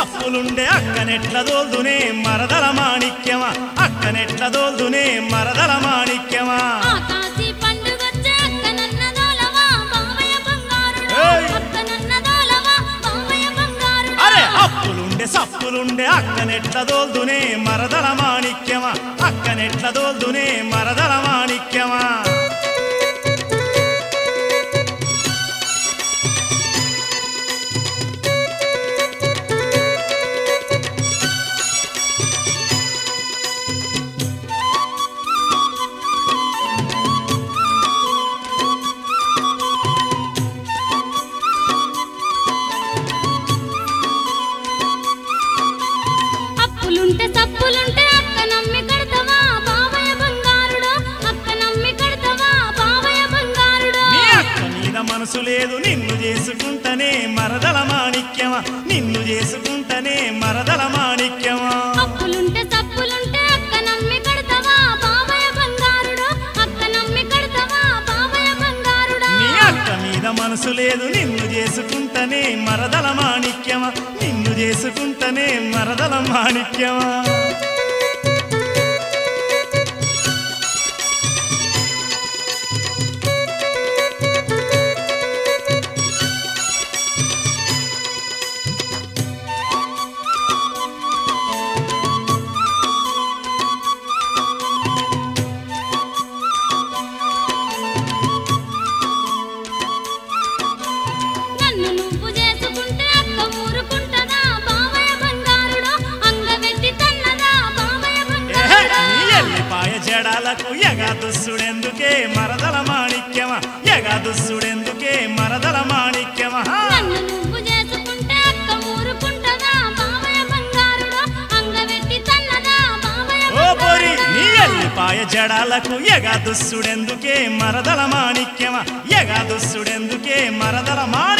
సప్పులుండే అక్కనెట్ల దోల్దునే మరదల మాణిక్యమా అక్కనెట్ల దోల్దునే మరదల మాణిక్యమా ఆకాశీ పండుగొచ్చే అక్కనన్న దోలవా బావయ్య బంగారుడు ఏయ్! అక్కనన్న దోలవా బావయ్య బంగారుడు అరే అప్పులుండే సప్పులుండే అక్కనెట్ల దోల్దునే మరదల మాణిక్యమా అక్కనెట్ల దోల్దునే మరదల మాణిక్యమా అప్పులుంటే సప్పులుంటే అక్క నమ్మి కడతావా బావయ్య బంగారుడు అక్క నమ్మి కడతావా బావయ్య బంగారుడు నీ అక్క మీద మనసు లేదు నిన్ను చేసుకుంటనే మరదల మాణిక్యమా నిన్ను చేసుకుంటనే మరదల మాణిక్యమా అప్పులుంటే సప్పులుంటే అక్క నమ్మి కడతావా బావయ్య బంగారుడు అక్క నమ్మి కడతావా బావయ్య బంగారుడా నీ అక్క మీద మనసు లేదు నిన్ను చేసుకుంటనే మరదల మాణిక్యమా నిన్ను చేసుకుంటనే మరదల మాణిక్యమా నన్ను నువ్వు చేసుకుంటే అక్క ఊరుకుంటదా బావయ్య బంగారుడు అంగవెట్టి తన్నదా బావయ్య ఏహే, బంగారుడు నీ ఎల్లిపాయ జడాలకు ఎగాదుస్సుడెందుకే మరదల మాణిక్యమా ఎగాదుస్సుడెందుకే మరదల మాణిక్యమా నన్ను నువ్వు చేసుకుంటే అక్క ఊరుకుంటదా బావయ్య బంగారుడు అంగవెట్టి తన్నదా బావయ్య ఓ పొరి బంగారుడు నీ ఎల్లిపాయ జడాలకు ఎగాదుస్సుడెందుకే మరదల మాణిక్యమా ఎగాదుస్సుడెందుకే మరదల మాణిక్యమా